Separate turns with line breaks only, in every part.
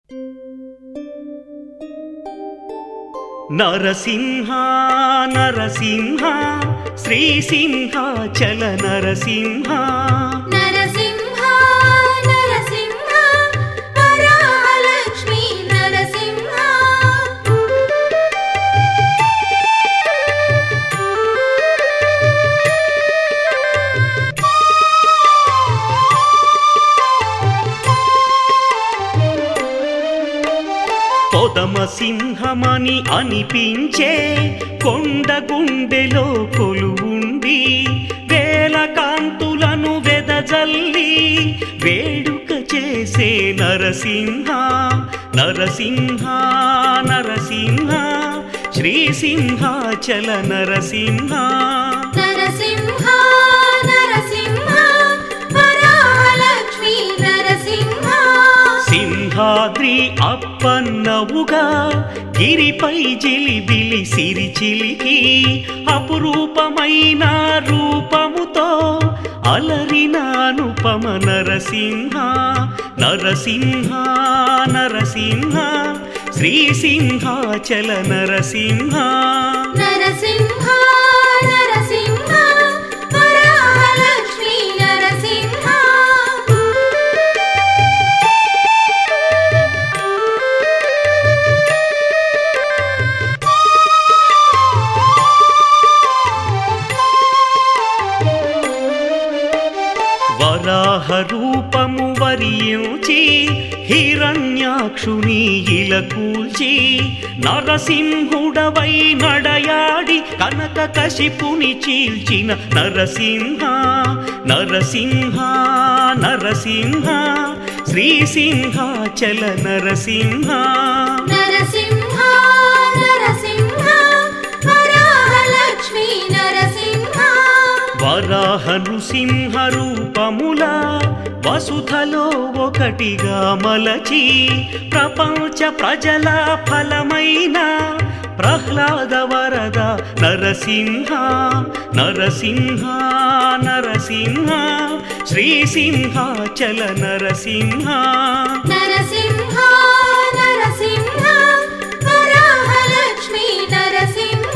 నరసింహ నరసింహ శ్రీసింహాచల నరసింహ
నరసింహ నరసింహ వరాలక్ష్మి నరసింహ
పొదమ సింహమని అనిపించే కొండ గుండెలో కొలువుండి వేల కాంతులను వెదజల్లి వేడుక చేసే నరసింహ నరసింహ నరసింహ శ్రీసింహాచల నరసింహ
నరసింహ నరసింహ వరాలక్ష్మి నరసింహ
సింహాద్రి అప్పన్నవుగా గిరిపై జిలిబిలి సిరిచిలికి అపురూపమైన రూపముతో అలరిన అనుపమ నరసింహ నరసింహ నరసింహ శ్రీసింహాచల నరసింహ
నరసింహ నరసింహ వరాలక్ష్మి నరసింహ
వరాహ రూపము వరియుచి హిరణ్యాక్షుని ఇల కూల్చి నరసింహుడవై నడయాడి కనక కశిపుని చీల్చిన నరసింహ నరసింహ నరసింహ శ్రీసింహాచల నరసింహ
నరసింహ నరసింహ వరాలక్ష్మి నరసింహ
వరాహ నృసింహ రూపముల వసుధలో ఒకటిగా మలచి ప్రపంచ ప్రజల ఫలమైన ప్రహ్లాద వరద నరసింహ నరసింహ నరసింహ శ్రీసింహాచల నరసింహ
నరసింహ నరసింహ వరాలక్ష్మి నరసింహ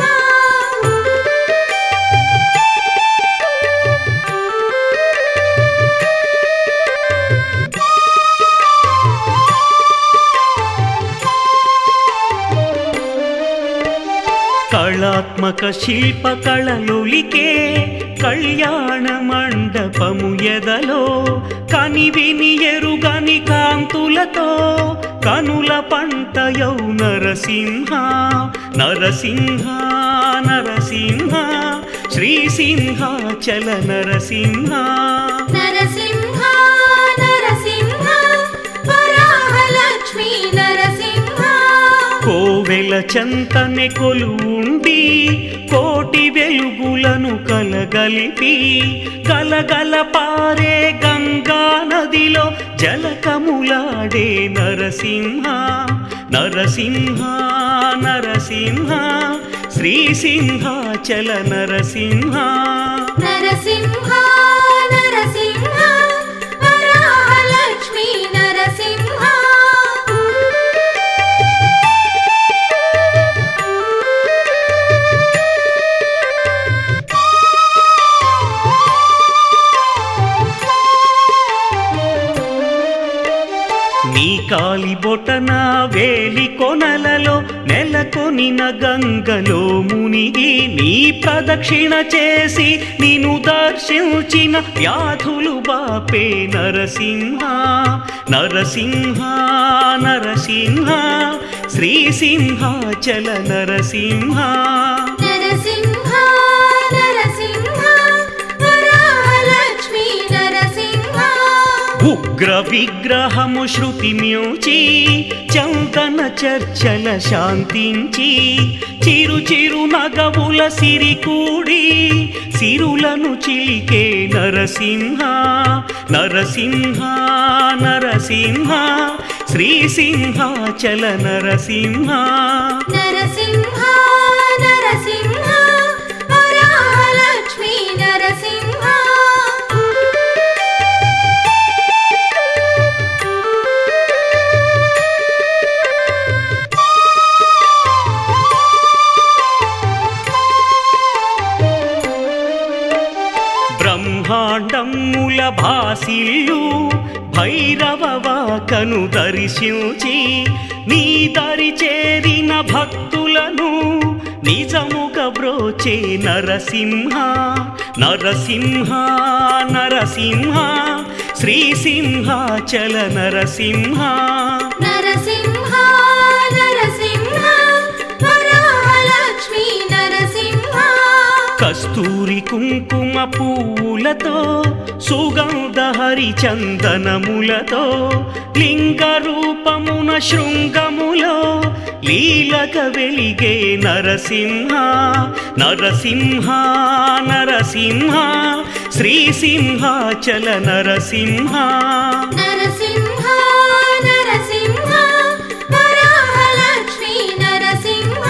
కళాత్మక శిల్ప కళలులికే కళ్యాణ మండపము ఎదలో కనివిని ఎరుగని కాంతులతో కనుల పంటయౌ నరసింహ నరసింహ నరసింహ శ్రీసింహాచల నరసింహ
నరసింహ నరసింహ వరాలక్ష్మి నరసింహ
కోవెల చంతనె కొలువుండి కోటి వెలుగులను కలగలిపి కలగల పారే గంగా నదిలో జలకములాడే నరసింహ నరసింహ నరసింహ శ్రీసింహాచల నరసింహ
నరసింహ నరసింహ వరాలక్ష్మి నరసింహ
నీ కాలి బొటన వేలి కొనలలో నెలకొనిన గంగలో మునిగి నీ ప్రదక్షిణ చేసి నిన్ను దర్శించిన వ్యాధులు బాపే నరసింహ నరసింహ నరసింహ శ్రీసింహాచల నరసింహ
నరసింహ నరసింహ వరాలక్ష్మి నరసింహ
ఉగ్ర విగ్రహము శృతి మ్యూచి చందన చర్చల శాంతించి చిరు చిరు నగవుల సిరి కూడి సిరులను చిలికే నరసింహ నరసింహ నరసింహ శ్రీసింహాచల నరసింహ
నరసింహ నరసింహ వరాలక్ష్మి నరసింహ
భాసిల్లు భైరవవాకను దర్శించి నీ దరి చేరిన భక్తులను నిజముగ బ్రోచే నరసింహ నరసింహ నరసింహ శ్రీసింహాచల నరసింహ
నరసింహ నరసింహ వరాహలక్ష్మీ నరసింహ
కస్తూరి కుంకుమ పూలతో సుగంధ హరిచందనములతో లింగ రూపమున శృంగములో లీలక వెలిగే నరసింహ నరసింహ నరసింహ శ్రీసింహాచల నరసింహ
నరసింహ నరసింహ వరాహలక్ష్మీ నరసింహ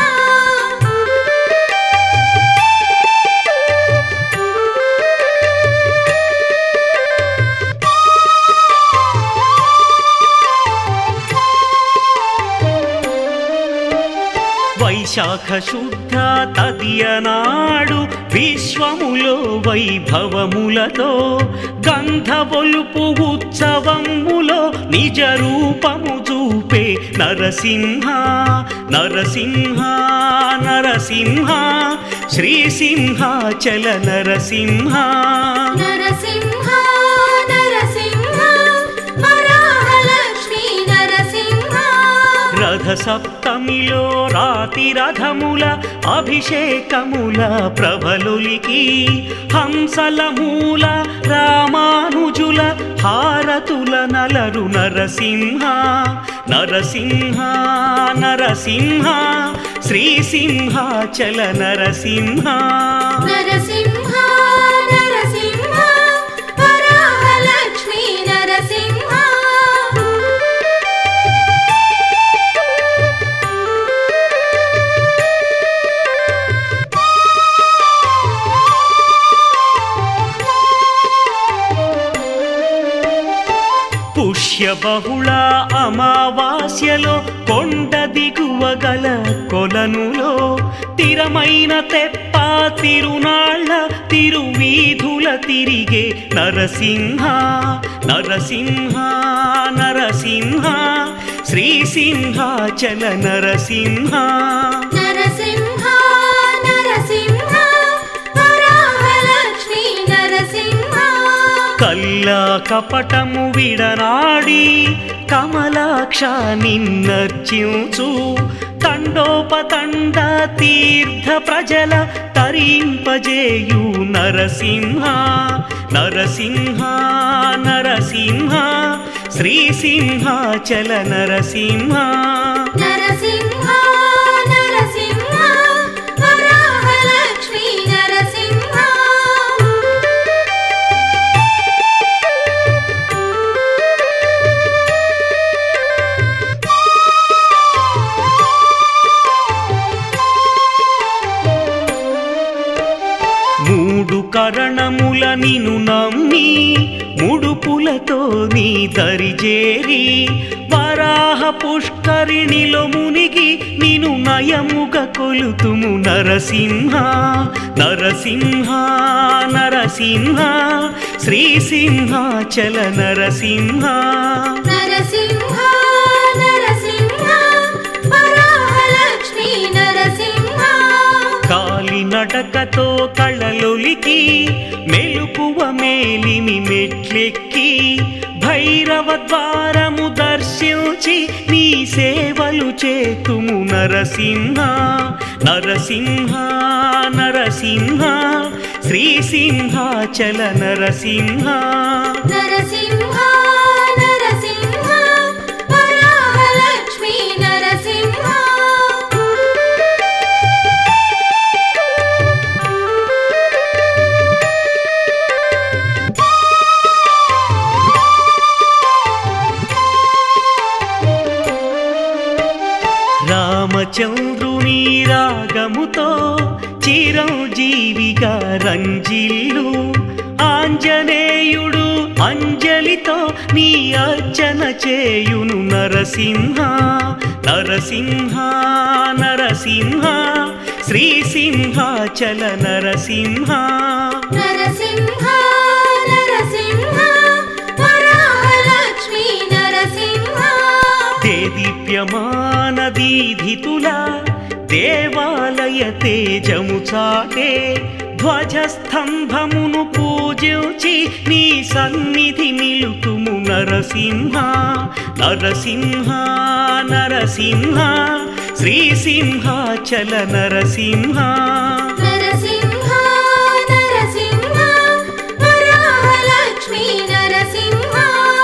వైశాఖ శుద్ధ తదియనాడు విశ్వములో వైభవములతో గంధవొలుపు ఉత్సవములో నిజ రూపము చూపే నరసింహ నరసింహ నరసింహ శ్రీసింహాచల నరసింహ
నరసింహ నరసింహ వరాహలక్ష్మీ నరసింహ
రథ సప్తమిలో రాతి రథముల అభిషేకముల ప్రభలులికి హంసల మూల రామానుజుల హారతుల నలరు నరసింహ నరసింహ నరసింహ శ్రీసింహాచల నరసింహ
నరసింహ నరసింహ వరాహలక్ష్మీ నరసింహ
పుష్య బహుళ అమావాస్యలో కొండ దిగువ గల కొలనులో తిరమైన తెప్ప తిరునాళ్ళ తిరువీధుల తిరిగే నరసింహ నరసింహ నరసింహ శ్రీసింహాచల నరసింహ
నరసింహ నరసింహ వరాహలక్ష్మీ నరసింహ
కల్లా కపటము విడనాడి కమలాక్ష నిన్నర్చించు తండోపతండ తీర్థ ప్రజల తరింపజేయు నరసింహ నరసింహ నరసింహ శ్రీసింహాచల నరసింహ
నరసింహ నరసింహ వరాహలక్ష్మీ నరసింహ
మూడు కరణముల నిను నమ్మి ముడుపులతో నీ దరిజేరి వరాహ పుష్కరిణిలో మునిగి నిను నయముగ కొలుతుము నరసింహ నరసింహ నరసింహ శ్రీసింహాచల నరసింహ
నరసింహ నరసింహ వరాహలక్ష్మీ నరసింహ
కాలినడకతో కళ్ళలొలికి మెలుకువ మేలిమి మెట్లెక్కి భైరవ ద్వారము దర్శించి నీ సేవలు చేతుము నరసింహ నరసింహ నరసింహ శ్రీసింహాచల నరసింహ
నరసింహ నరసింహ వరాహలక్ష్మీ నరసింహ
రామచంద్రుని రాగముతో చిరంజీవిగా రంజిల్లు ఆంజనేయుడు అంజలితో నీ అర్చన చేయును నరసింహ నరసింహ నరసింహ శ్రీసింహాచల నరసింహ
నరసింహ నరసింహ
దివ్యమాన దీధితుల దేవాలయ తేజము చాటే ధ్వజస్తంభమును పూజించి నీ సన్నిధి నిలుతుము నరసింహ నరసింహ నరసింహ శ్రీసింహాచల నరసింహ
నరసింహ నరసింహ వరాహలక్ష్మీ నరసింహ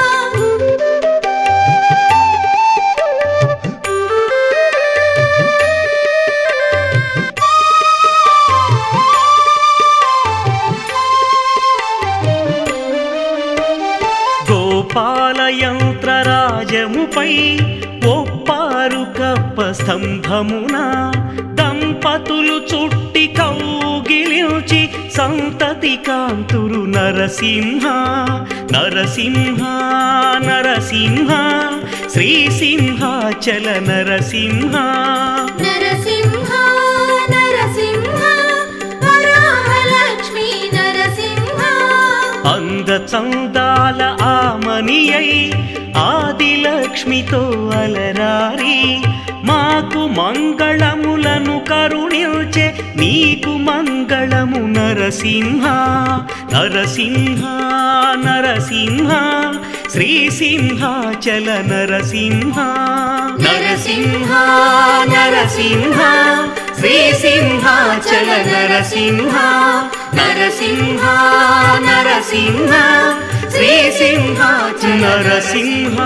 గోపాలయంత్రరాజముపై ఒప్పారు కప్ప స్తంభమున దంపతులు చుట్టి కౌగిలించి సంతతి కాంతురు నరసింహ నరసింహ నరసింహ శ్రీసింహాచల నరసింహ
నరసింహ నరసింహ వరాహలక్ష్మీ నరసింహ
అంద చందాల ఆమని అయి ఆదిలక్ష్మితో అలరారి మాకు మంగళములను కరుణించే నీకు మంగళము నరసింహ నరసింహ నరసింహ శ్రీసింహాచల నరసింహ నరసింహ నరసింహ శ్రీసింహాచల నరసింహ నరసింహ నరసింహ శ్రీసింహాచల నరసింహ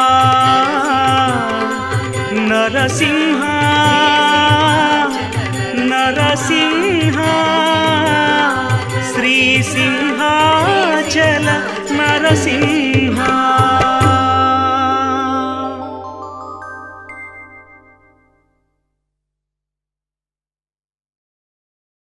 నరసింహ నరసింహ శ్రీసింహాచల నరసింహ